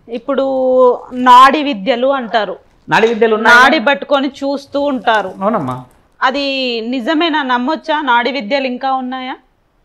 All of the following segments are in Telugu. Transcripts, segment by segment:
ఇప్పుడు నాడి విద్యలు అంటారు నాడి విద్యలు ఉన్నాయి నాడి పట్టుకొని చూస్తూ ఉంటారు అవునమ్మా అది నిజమేనా నమ్మొచ్చా నాడి విద్యలు ఇంకా ఉన్నాయా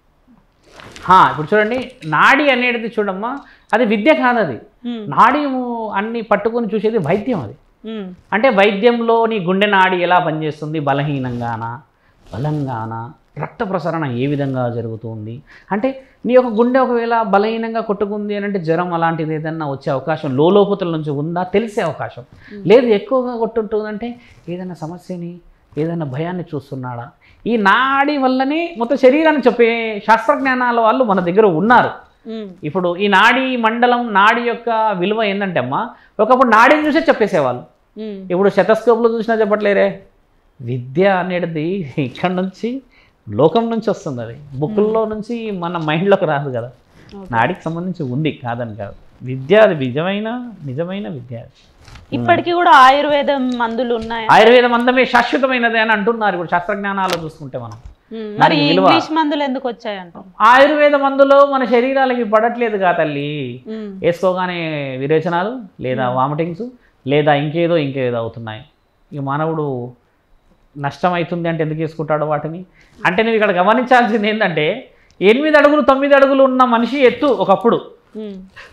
హా, ఇప్పుడు చూడండి నాడి అనేది చూడమ్మా అది విద్య కాదు అది ఉమ్, నాడి అన్ని పట్టుకొని చూసేది వైద్యం అది ఉమ్, అంటే వైద్యంలో నీ గుండె నాడి ఎలా పనిచేస్తుంది బలహీనంగానా బలంగానా రక్త ప్రసరణ ఏ విధంగా జరుగుతుంది అంటే నీ యొక్క గుండె ఒకవేళ బలహీనంగా కొట్టుకుంది అని అంటే జ్వరం అలాంటిది ఏదన్నా వచ్చే అవకాశం లోపతుల నుంచి ఉందా తెలిసే అవకాశం లేదు ఎక్కువగా కొట్టుంటుందంటే ఏదైనా సమస్యని ఏదైనా భయాన్ని చూస్తున్నాడా ఈ నాడి వల్లనే మొత్తం శరీరాన్ని చెప్పే శాస్త్రజ్ఞానాల వాళ్ళు మన దగ్గర ఉన్నారు ఉమ్, ఇప్పుడు ఈ నాడి మండలం నాడి యొక్క విలువ ఏంటంటే అమ్మా ఒకప్పుడు నాడిని చూసే చెప్పేసేవాళ్ళు ఉమ్, ఇప్పుడు శతస్కోప్లో చూసినా చెప్పట్లేరే విద్య అనేది ఇక్కడ నుంచి లోకం నుంచి వస్తుంది అది బుక్కుల్లో నుంచి మన మైండ్లోకి రాదు కదా నాడికి సంబంధించి ఉంది కాదని కాదు విద్య అది నిజమైన నిజమైన విద్య అది. ఇప్పటికీ కూడా ఆయుర్వేదం మందులు ఉన్నాయా ఆయుర్వేదం అందమే శాశ్వతమైనది అని అంటున్నారు ఇప్పుడు శాస్త్రజ్ఞానాలు చూసుకుంటే మనం ఉమ్, మరి దానికి విలువ. ఇంగ్లీష్ మందులు ఎందుకు వచ్చాయంట ఆయుర్వేద మందులో మన శరీరాలకి పడట్లేదు కా తల్లి ఉమ్, వేసుకోగానే విరేచనాలు లేదా వామిటింగ్స్ లేదా ఇంకేదో ఇంకేదో అవుతున్నాయి ఇక మానవుడు నష్టం అవుతుంది అంటే ఎందుకు వేసుకుంటాడు వాటిని అంటే నువ్వు ఇక్కడ గమనించాల్సింది ఏంటంటే ఎనిమిది అడుగులు తొమ్మిది అడుగులు ఉన్న మనిషి ఎత్తు ఒకప్పుడు ఉమ్,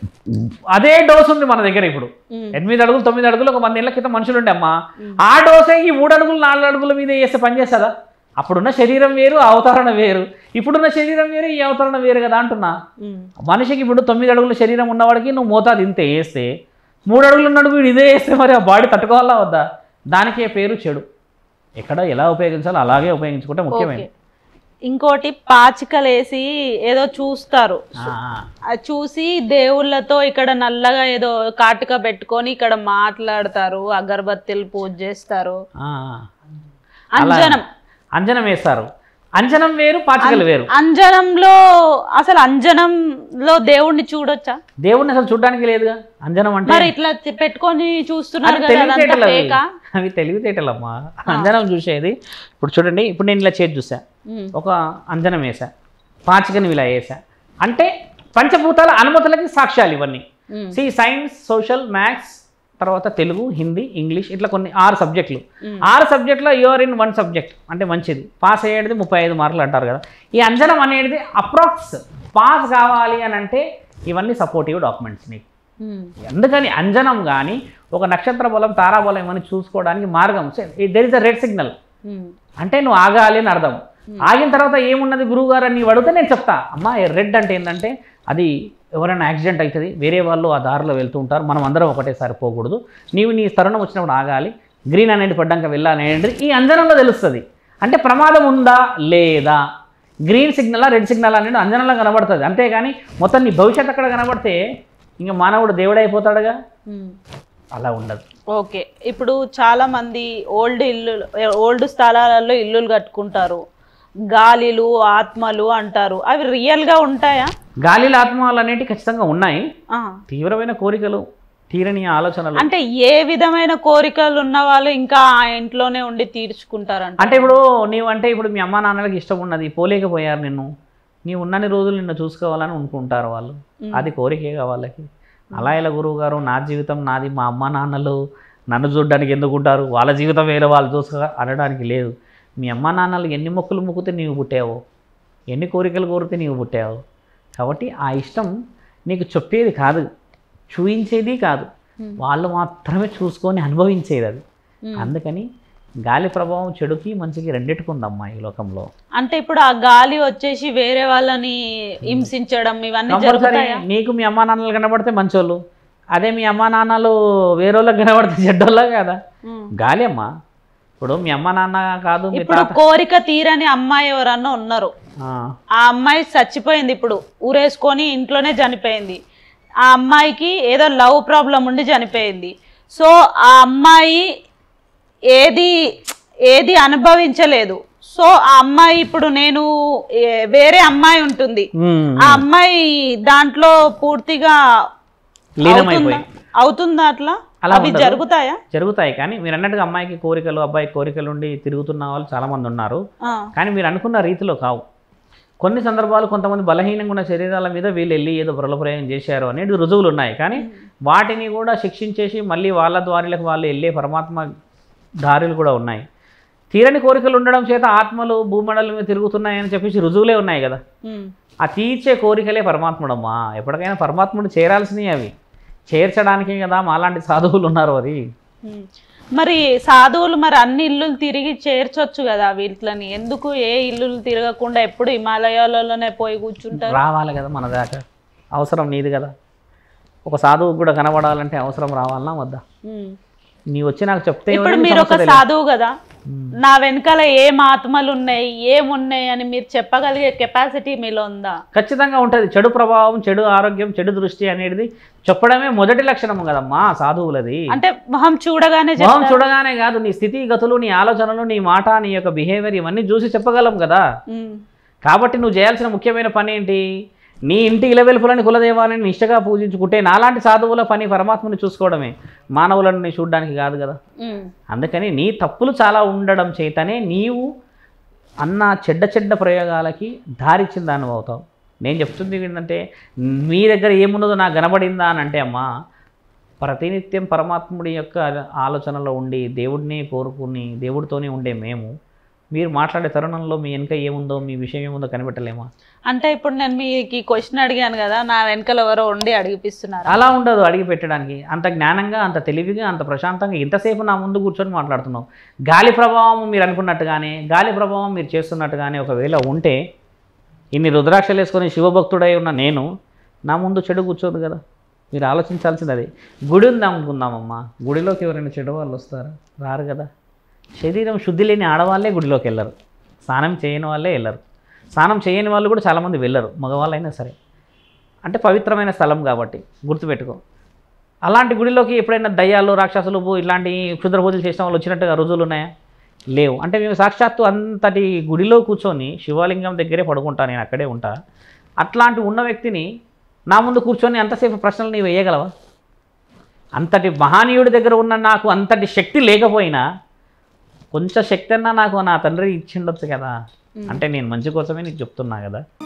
అదే డోస్ ఉంది మన దగ్గర ఇప్పుడు ఉమ్, ఎనిమిది అడుగులు తొమ్మిది అడుగులు ఒక వంద ఏళ్ళ క్రితం మనుషులు ఉండే అమ్మా ఆ డోసే ఈ మూడు అడుగులు నాలుగు అడుగుల మీద వేస్తే పనిచేస్తుందా అప్పుడున్న శరీరం వేరు ఆ అవతరణ వేరు ఇప్పుడున్న శరీరం వేరు ఈ అవతరణ వేరు కదా అంటున్నా ఉమ్, మనిషికి ఇప్పుడు తొమ్మిది అడుగుల శరీరం ఉన్నవాడికి నువ్వు మోతాదు ఇంతే వేస్తే మూడు అడుగులు ఉన్నాడు వీడు ఇదే వేస్తే మరి ఆ బాడీ తట్టుకోవాలా వద్దా దానికే పేరు చెడు ఎక్కడ ఎలా ఉపయోగించాలో అలాగే ఉపయోగించుకుంటే ముఖ్యమైన ఓకే. ఇంకోటి పాచికలేసి ఏదో చూస్తారు ఆ, అది చూసి దేవుళ్ళతో ఇక్కడ నల్లగా ఏదో కాటుక పెట్టుకొని ఇక్కడ మాట్లాడతారు అగరబత్తిలు పూజ చేస్తారు ఆ, ఆ. అలా అంజనం అంజనం వేస్తారు అంజనం వేరు పాచికలు వేరు అంజనంలో అసలు అంజనంలో దేవుణ్ణి చూడొచ్చా దేవుడిని అసలు చూడడానికి లేదుగా అంజనం అంటే మరి ఇట్లా తి- పెట్టుకొని చూస్తున్నారు అవి కదా అదంతా తెలివితేటలు అవి. ఫేకా? అవి తెలివితేటలమ్మా అంజనం చూసేది ఇప్పుడు చూడండి ఇప్పుడు నేను ఇలా చేతి చూసా ఉమ్, ఒక అంజనం వేసా పాచికని ఇలా వేసా అంటే పంచభూతాల అనుమతులకి సాక్ష్యాలు ఇవన్నీ ఉమ్, సి సైన్స్ సోషల్ మ్యాథ్స్ తర్వాత తెలుగు హిందీ ఇంగ్లీష్ ఇట్లా కొన్ని ఆరు సబ్జెక్టులు మ్మ్. ఆరు సబ్జెక్టులో యూఆర్ ఇన్ వన్ సబ్జెక్ట్ అంటే మంచిది పాస్ అయ్యేది ముప్పై ఐదు మార్కులు అంటారు కదా ఈ అంజనం అనేది అప్రాక్స్ పాస్ కావాలి అని అంటే ఇవన్నీ సపోర్టివ్ డాక్యుమెంట్స్ నీకు ఉమ్, అందుకని అంజనం కానీ ఒక నక్షత్ర బలం తారాబలం ఇవన్నీ చూసుకోవడానికి మార్గం there is a red signal um, అంటే నువ్వు ఆగాలి అని అర్థం ఆగిన తర్వాత ఏమున్నది గురువు గారు అని నీవు అడిగితే నేను చెప్తా అమ్మా రెడ్ అంటే ఏంటంటే అది ఎవరైనా యాక్సిడెంట్ అవుతుంది వేరే వాళ్ళు ఆ దారిలో వెళ్తూ ఉంటారు మనం అందరం ఒకటేసారి పోకూడదు నీవు నీ తరుణం వచ్చినప్పుడు ఆగాలి గ్రీన్ అనేది పడ్డాక వెళ్ళాలి అనేది ఈ అంజనంలో తెలుస్తుంది అంటే ప్రమాదం ఉందా లేదా గ్రీన్ సిగ్నలా రెడ్ సిగ్నల్ అనేది అంజనంలో కనబడుతుంది అంతేగాని మొత్తం నీ భవిష్యత్తు అక్కడ కనబడితే ఇంకా మానవుడు దేవుడైపోతాడుగా ఉమ్. అలా ఉండదు ఓకే ఇప్పుడు చాలా మంది ఓల్డ్ ఇల్లు ఓల్డ్ స్థలాలలో ఇల్లులు కట్టుకుంటారు గాలిలు ఆత్మలు అంటారు అవి రియల్ గా ఉంటాయా గాలిలో ఆత్మలు అనేటివి ఖచ్చితంగా ఉన్నాయి ఆ. తీవ్రమైన కోరికలు తీరని ఆలోచనలు అంటే ఏ విధమైన కోరికలు ఉన్న వాళ్ళు ఇంకా ఆ ఇంట్లోనే ఉండి తీర్చుకుంటారంట అంటే ఇప్పుడు నీవు అంటే ఇప్పుడు మీ అమ్మా నాన్నలకి ఇష్టం ఉన్నది పోలేకపోయారు నిన్ను నీవు ఉన్నన్ని రోజులు నిన్ను చూసుకోవాలని అనుకుంటారు వాళ్ళు అది కోరికే వాళ్ళకి అలా ఇలా గురువు గారు నా జీవితం నాది మా అమ్మ నాన్నలు నన్ను చూడడానికి ఎందుకుంటారు వాళ్ళ జీవితం వేరే వాళ్ళు చూసుకో అనడానికి లేదు మీ అమ్మ నాన్నలు ఎన్ని మొక్కులు మొక్కితే నీవు పుట్టావు ఎన్ని కోరికలు కోరితే నీవు పుట్టావు కాబట్టి ఆ ఇష్టం నీకు చెప్పేది కాదు చూయించేది కాదు వాళ్ళు మాత్రమే చూసుకొని అనుభవించేది అది మ్మ్. అందుకని గాలి ప్రభావం చెడుకి మంచికి రెండిట్టుకుందమ్మా ఈ లోకంలో అంటే ఇప్పుడు ఆ గాలి వచ్చేసి వేరే వాళ్ళని హింసించడం ఇవన్నీ కంపల్సరీ జరుగుతాయా నీకు మీ అమ్మా నాన్నలు కనబడితే మంచోళ్ళు అదే మీ అమ్మా నాన్నలు వేరేళ్ళకి కనబడితే చెడ్డోళ్ళ కదా ఉమ్. గాలి అమ్మా ఇప్పుడు మీ అమ్మ నాన్న కాదు మీ ఇప్పుడు తాత కోరిక తీరని అమ్మాయి ఎవరన్నా ఉన్నారు ఆ, ఆ అమ్మాయి చచ్చిపోయింది ఇప్పుడు ఊరేసుకొని ఇంట్లోనే చనిపోయింది ఆ అమ్మాయికి ఏదో లవ్ ప్రాబ్లం ఉండి చనిపోయింది సో ఆ అమ్మాయి ఏది ఏది అనుభవించలేదు సో ఆ అమ్మాయి ఇప్పుడు నేను ఏ- వేరే అమ్మాయి ఉంటుంది ఉమ్, ఆ అమ్మాయి దాంట్లో పూర్తిగా లీనమైపోయి అవుతుందా? అవుతుందా అట్లా అలా అవి ఉండదు. జరుగుతాయా జరుగుతాయి కానీ మీరు అన్నట్టుగా అమ్మాయికి కోరికలు అబ్బాయికి కోరికలు ఉండి తిరుగుతున్న వాళ్ళు చాలా మంది ఉన్నారు ఆ, కానీ మీరు అనుకున్న రీతిలో కావు కొన్ని సందర్భాలు కొంతమంది బలహీనంగా ఉన్న శరీరాల మీద వీళ్ళు వెళ్ళి ఏదో ప్రయోగం చేశారు అనేది రుజువులు ఉన్నాయి కానీ వాటిని కూడా శిక్షించేసి మళ్ళీ వాళ్ళ ద్వారాలకు వాళ్ళు వెళ్ళే పరమాత్మ దారులు కూడా ఉన్నాయి తీరని కోరికలు ఉండడం చేత ఆత్మలు భూమండలం మీద తిరుగుతున్నాయని చెప్పేసి రుజువులే ఉన్నాయి కదా ఉమ్. ఆ తీర్చే కోరికలే పరమాత్ముడమ్మా ఎప్పటికైనా పరమాత్ముడు చేరాల్సినవి అవి చేర్చడానికే కదా మాలాంటి సాధువులు ఉన్నారు అది ఉమ్. మరి సాధువులు మరి అన్ని ఇల్లులు తిరిగి చేర్చొచ్చు కదా వీటిని ఎందుకు ఏ ఇల్లులు తిరగకుండా ఎప్పుడు హిమాలయాలలోనే పోయి కూర్చుంటారు రావాలి కదా మన దాకా అవసరం నీది కదా ఒక సాధువుకు కూడా కనబడాలంటే అవసరం రావాలన్నా వద్దా ఉమ్. నీ వచ్చి నాకు చెప్తే ఇప్పుడు ఏముంది, మీరు ఒక సమస్య లేదు. సాధువు కదా నా వెనకాల ఏం ఆత్మలు ఉన్నాయి ఏమున్నాయి అని మీరు చెప్పగలిగే కెపాసిటీ మీలో ఉందా ఖచ్చితంగా ఉంటుంది చెడు ప్రభావం చెడు ఆరోగ్యం చెడు దృష్టి అనేది చెప్పడమే మొదటి లక్షణం కదమ్మా సాధువులది అంటే మొహం చూడగానే మొహం చెప్తారు చూడగానే కాదు నీ స్థితి గతులు నీ ఆలోచనలు నీ మాట నీ యొక్క బిహేవియర్ ఇవన్నీ చూసి చెప్పగలం కదా ఉమ్. కాబట్టి నువ్వు చేయాల్సిన ముఖ్యమైన పని ఏంటి నీ ఇంటి ఇలవెలుపులని కులదేవాలని నిష్టగా పూజించుకుంటే నాలాంటి సాధువుల పని పరమాత్మని చూసుకోవడమే మానవులను చూడడానికి కాదు కదా ఉమ్. అందుకని నీ తప్పులు చాలా ఉండడం చేతనే నీవు అన్న చెడ్డ చెడ్డ ప్రయోగాలకి దారిచ్చిన దాన్ని అవుతావు నేను చెప్తుంది ఏంటంటే మీ దగ్గర ఏమున్నదో నాకు కనబడిందా అని అంటే అమ్మా ప్రతినిత్యం పరమాత్ముడి యొక్క ఆలోచనలో ఉండి దేవుడిని కోరుకుని దేవుడితోనే ఉండే మేము మీరు మాట్లాడే తరుణంలో మీ వెనుక ఏముందో మీ విషయం ఏముందో కనిపెట్టలేమా అంటే ఇప్పుడు నేను మీకు క్వశ్చన్ అడిగాను కదా నా వెనకాల ఎవరో ఉండి అడిగిపిస్తున్నారు అలా ఉండదు అడిగి పెట్టడానికి అంత జ్ఞానంగా అంత తెలివిగా అంత ప్రశాంతంగా ఇంతసేపు నా ముందు కూర్చొని మాట్లాడుతున్నావు గాలి ప్రభావం మీరు అనుకున్నట్టుగానే గాలి ప్రభావం మీరు చేస్తున్నట్టుగానే ఒకవేళ ఉంటే ఇన్ని రుద్రాక్షలు వేసుకొని శివభక్తుడై ఉన్న నేను నా ముందు చెడు కూర్చోదు కదా మీరు ఆలోచించాల్సింది అదే గుడి ఉంది అనుకుందామమ్మా గుడిలోకి ఎవరైనా చెడు వాళ్ళు వస్తారా రారు కదా శరీరం శుద్ధి లేని ఆడవాళ్ళే గుడిలోకి వెళ్ళరు స్నానం చేయని వాళ్ళే వెళ్ళరు స్నానం చేయని వాళ్ళు కూడా చాలామంది వెళ్ళరు మగవాళ్ళైనా సరే అంటే పవిత్రమైన స్థలం కాబట్టి గుర్తుపెట్టుకో అలాంటి గుడిలోకి ఎప్పుడైనా దయ్యాలు రాక్షసులు భూ- ఇలాంటి క్షుద్ర పూజలు చేసిన వాళ్ళు వచ్చినట్టుగా రుజువులు ఉన్నాయా లేవు అంటే మేము సాక్షాత్తు అంతటి గుడిలో కూర్చొని శివలింగం దగ్గరే పడుకుంటా నేను అక్కడే ఉంటా అట్లాంటి ఉన్న వ్యక్తిని నా ముందు కూర్చొని అంతసేపు ప్రశ్నలు నీవు వేయగలవా అంతటి మహానీయుడి దగ్గర ఉన్న నాకు అంతటి శక్తి లేకపోయినా కొంచెం శక్తి అన్నా నాకు నా తండ్రి ఇచ్చిండొచ్చు కదా అంటే నేను మంచి కోసమే నీకు చెప్తున్నా కదా